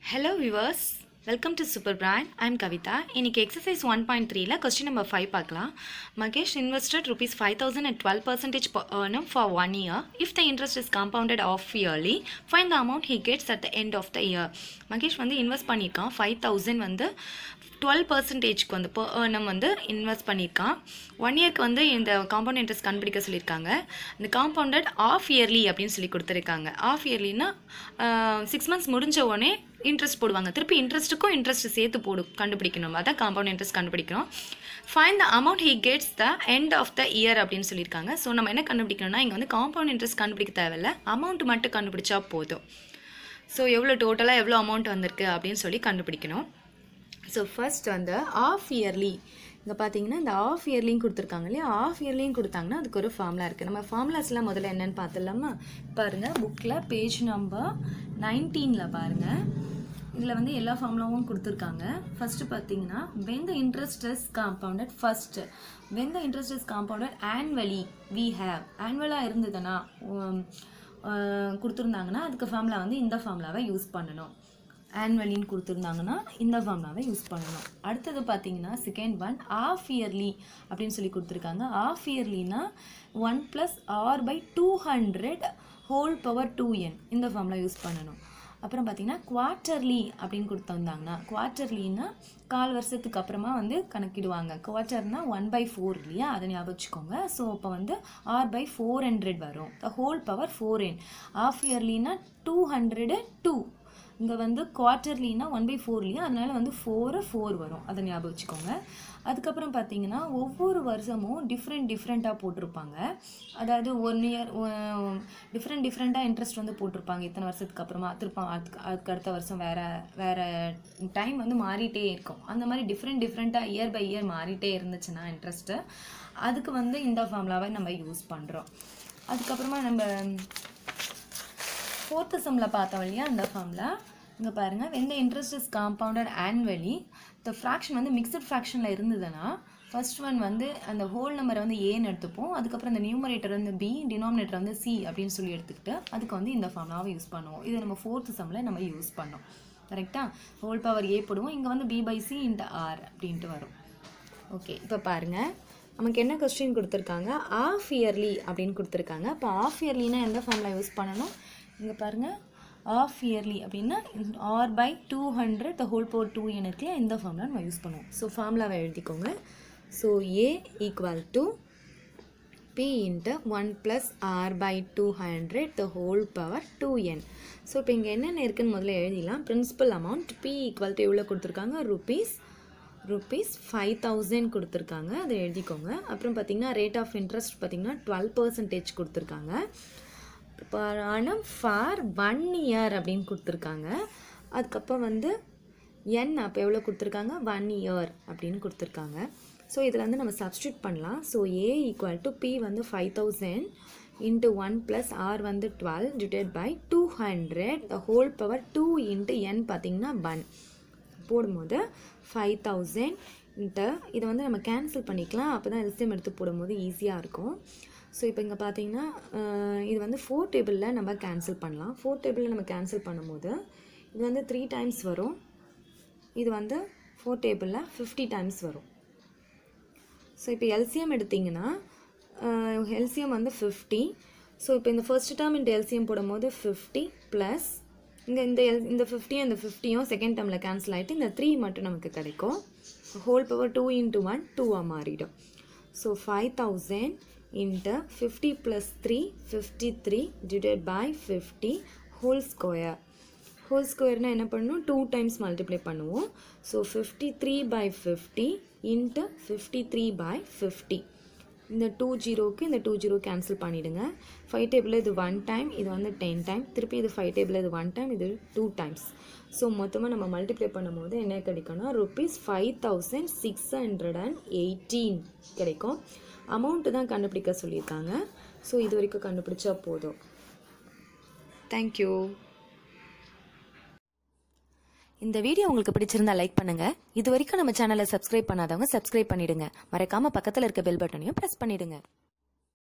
hello viewers welcome to super brand I'm Kavitha இன்னைக்கு exercise one point த்ரீல question number five பார்க்கலாம் Mahesh invested rupees five thousand at twelve percentage earnum for one year if the interest is compounded half yearly find the amount he gets at the end of the year Mahesh வந்து invest பண்ணியிருக்கான் five thousand வந்து twelve பர்சன்டேஜ்க்கு வந்து இப்போ ஏர்னம் வந்து invest பண்ணியிருக்கான் one இயர்க்கு வந்து இந்த காம்பவுண்ட் இன்ட்ரெஸ்ட் கண்டுபிடிக்க சொல்லியிருக்காங்க இந்த காம்பவுண்டட் ஆஃப் இயர்லி அப்படின்னு சொல்லி கொடுத்துருக்காங்க ஆஃப் இயர்லினா சிக்ஸ் மந்த்ஸ் முடிஞ்ச உடனே இன்ட்ரெஸ்ட் போடுவாங்க திருப்பி இன்ட்ரெஸ்ட்டுக்கும் இன்ட்ரெஸ்ட் சேர்த்து போடு கண்டுபிடிக்கணும் அதான் காம்பவுண்ட் இன்ட்ரெஸ்ட் கண்டுபிடிக்கிறோம் find the amount he gets the end of the year அப்படின்னு சொல்லியிருக்காங்க ஸோ நம்ம என்ன கண்டுபிடிக்கணும்னா இங்கே வந்து காம்பவுண்ட் இன்ட்ரெஸ்ட் கண்டுபிடிக்க தேவையில்ல அமௌண்ட் மட்டும் கண்டுபிடிச்சா போதும் ஸோ எவ்வளோ டோட்டலாக எவ்வளோ அமௌண்ட் வந்திருக்கு அப்படின்னு சொல்லி கண்டுபிடிக்கணும் ஸோ ஃபர்ஸ்ட் வந்து ஆஃப் இயர்லி இங்கே பார்த்தீங்கன்னா இந்த ஆஃப் இயர்லியும் கொடுத்துருக்காங்க இல்லையா ஆஃப் இயர்லியும் கொடுத்தாங்கன்னா அதுக்கு ஒரு ஃபார்முலா இருக்குது நம்ம ஃபார்முலாஸ்லாம் முதல்ல என்னென்னு பார்த்துடலாமா பாருங்கள் புக்கில் பேஜ் நம்பர் நைன்டீனில் பாருங்கள் இதில் வந்து எல்லா ஃபார்முலாவும் கொடுத்துருக்காங்க ஃபஸ்ட்டு பார்த்தீங்கன்னா when the interest is compounded first when the interest is compounded annually we have ஆன்வலாக இருந்ததுன்னா உம், அஹ், கொடுத்துருந்தாங்கன்னா அதுக்கு ஃபார்முலா வந்து இந்த ஃபார்முலாவை யூஸ் பண்ணணும் ஆன்வலின்னு கொடுத்துருந்தாங்கன்னா இந்த ஃபார்முலாவை யூஸ் பண்ணணும் அடுத்தது பார்த்தீங்கன்னா செகண்ட் ஒன் ஆஃப் இயர்லி அப்படின்னு சொல்லி கொடுத்துருக்காங்க ஆஃப் இயர்லினா one plus R by two hundred whole power two N இந்த ஃபார்முலா யூஸ் பண்ணணும் அப்புறம் பார்த்தீங்கன்னா குவார்ட்டர்லி அப்படின்னு கொடுத்துருந்தாங்கன்னா குவார்ட்டர்லினா கால் வருஷத்துக்கு அப்புறமா வந்து கணக்கிடுவாங்க குவார்ட்டர்னா ஒன் பை ஃபோர் இல்லையா அதை ஞாபகம் வச்சுக்கோங்க ஸோ இப்போ வந்து ஆர் பை ஃபோர் ஹண்ட்ரட் வரும் the whole power four N half இயர்லினா டூ ஹண்ட்ரடு டூ இங்கே வந்து குவார்ட்டர்லினா ஒன் பை ஃபோர்லேயும் அதனால வந்து ஃபோரு ஃபோர் வரும் அதை ஞாபகம் வச்சுக்கோங்க அதுக்கப்புறம் பார்த்தீங்கன்னா ஒவ்வொரு வருஷமும் டிஃப்ரெண்ட் டிஃப்ரெண்ட்டாக போட்டிருப்பாங்க அதாவது ஒன் இயர் டிஃப்ரெண்ட் டிஃப்ரெண்ட்டாக இன்ட்ரெஸ்ட் வந்து போட்டிருப்பாங்க இத்தனை வருஷத்துக்கு அப்புறமா திருப்ப அதுக்கு அதுக்கு அடுத்த வருஷம் வேறு வேறு டைம் வந்து மாறிட்டே இருக்கும் அந்த மாதிரி டிஃப்ரெண்ட் டிஃப்ரெண்ட்டாக இயர் பை இயர் மாறிட்டே இருந்துச்சுன்னா இன்ட்ரெஸ்ட்டு அதுக்கு வந்து இந்த ஃபார்முலாவை நம்ம யூஸ் பண்ணுறோம் அதுக்கப்புறமா நம்ம ஃபோர்த்து சம்மில் பார்த்தோம் இல்லையா அந்த ஃபார்மில் இங்கே பாருங்கள் when the interest is compounded annually the fraction வந்து மிக்சட் ஃப்ராக்ஷனில் இருந்ததுன்னா ஃபர்ஸ்ட் ஒன் வந்து அந்த ஹோல் நம்பரை வந்து ஏன்னு எடுத்துப்போம் அதுக்கப்புறம் அந்த நியூமரேட்டர் வந்து பி டினாமினேட்டர் வந்து சி அப்படின்னு சொல்லி எடுத்துக்கிட்டு அதுக்கு வந்து இந்த ஃபார்முலாவை யூஸ் பண்ணுவோம் இது நம்ம ஃபோர்த்து சம்மில் நம்ம யூஸ் பண்ணோம் கரெக்டாக ஹோல் பவர் ஏ போடுவோம் இங்கே வந்து P by C into R அப்படின்ட்டு வரும் ஓகே இப்போ பாருங்கள் நமக்கு என்ன கொஸ்டின் கொடுத்துருக்காங்க ஆஃப் இயர்லி அப்படின்னு கொடுத்துருக்காங்க இப்போ ஆஃப் இயர்லினா எந்த ஃபார்முலா யூஸ் பண்ணணும் இங்கே பாருங்கள் ஆஃப் இயர்லி அப்படின்னா R by two hundred the whole power two எனக்கு இந்த ஃபார்முலா நம்ம யூஸ் பண்ணுவோம் ஸோ ஃபார்முலாவை எழுதிக்கோங்க so A equal to P into one plus R by two hundred the whole power two N so இப்போ இங்கே என்னென்ன இருக்குன்னு முதல்ல எழுதிடலாம் principal amount P equal to எவ்வளோ கொடுத்துருக்காங்க ருபீஸ் ருபீஸ் ஃபைவ் தௌசண்ட் கொடுத்துருக்காங்க அதை எழுதிக்கோங்க அப்புறம் பார்த்தீங்கன்னா ரேட் ஆஃப் இன்ட்ரெஸ்ட் பார்த்தீங்கன்னா டுவெல் பர்சன்டேஜ் கொடுத்துருக்காங்க பணம் ஃபார் ஒன் இயர் அப்படின்னு கொடுத்துருக்காங்க அதுக்கப்புறம் வந்து என் அப்போ எவ்வளோ கொடுத்துருக்காங்க ஒன் இயர் அப்படின்னு கொடுத்துருக்காங்க ஸோ இதில் வந்து நம்ம சப்ஸ்டியூட் பண்ணலாம் so A equal to P வந்து five thousand into one plus R வந்து twelve divide by two hundred the whole power two into N பார்த்தீங்கன்னா ஒன் போடும்போது ஃபைவ் தௌசண்ட் இன்ட்டு இதை வந்து நம்ம கேன்சல் பண்ணிக்கலாம் அப்போ தான் எல்சிஎம் எடுத்து போடும்போது ஈஸியாக இருக்கும் ஸோ இப்போ இங்கே பார்த்தீங்கன்னா அஹ், இது வந்து ஃபோர் டேபிளில் நம்ம கேன்சல் பண்ணலாம் ஃபோர் டேபிளில் நம்ம கேன்சல் பண்ணும்போது இது வந்து த்ரீ டைம்ஸ் வரும் இது வந்து ஃபோர் டேபிளில் ஃபிஃப்டி டைம்ஸ் வரும் ஸோ இப்போ எல்சிஎம் எடுத்திங்கன்னா எல்சிஎம் வந்து ஃபிஃப்டி ஸோ இப்போ இந்த ஃபர்ஸ்ட் டேர்ம் இந்த எல்சிஎம் போடும்போது ஃபிஃப்டி ப்ளஸ் இங்கே இந்த எல் இந்த ஃபிஃப்டியும் இந்த ஃபிஃப்டியும் செகண்ட் டேர்மில் கேன்சல் ஆகிட்டு இந்த த்ரீ மட்டும் நமக்கு கிடைக்கும் whole power two into one டூவாக மாறிடும் so five thousand into fifty plus three fifty three divide by fifty whole square whole ஸ்கொயர்னால் என்ன பண்ணணும் டூ டைம்ஸ் மல்டிப்ளை பண்ணுவோம் so fifty three by fifty into fifty three by fifty இந்த two ஜீரோக்கு இந்த two zero cancel பண்ணிவிடுங்க five table இது one time இது வந்து டென் டைம் திருப்பி இது ஃபைவ் டேபிள் இது ஒன் டைம் இது டூ டைம்ஸ் ஸோ மொத்தமாக நம்ம மல்டிப்ளை பண்ணும்போது என்ன கிடைக்கும்னா rupees five thousand six hundred and eighteen கிடைக்கும் அமௌண்ட்டு தான் கண்டுபிடிக்க சொல்லியிருக்காங்க ஸோ இது வரைக்கும் கண்டுபிடிச்சா போதும் தேங்க்யூ இந்த வீடியோ உங்களுக்கு பிடிச்சிருந்தா லைக் பண்ணுங்க இது வரைக்கும் நம்ம சேனலை சப்ஸ்கிரைப் பண்ணாதவங்க சப்ஸ்கிரைப் பண்ணிடுங்க மறக்காம பக்கத்துல இருக்க பெல் பட்டனையும் பிரஸ் பண்ணிடுங்க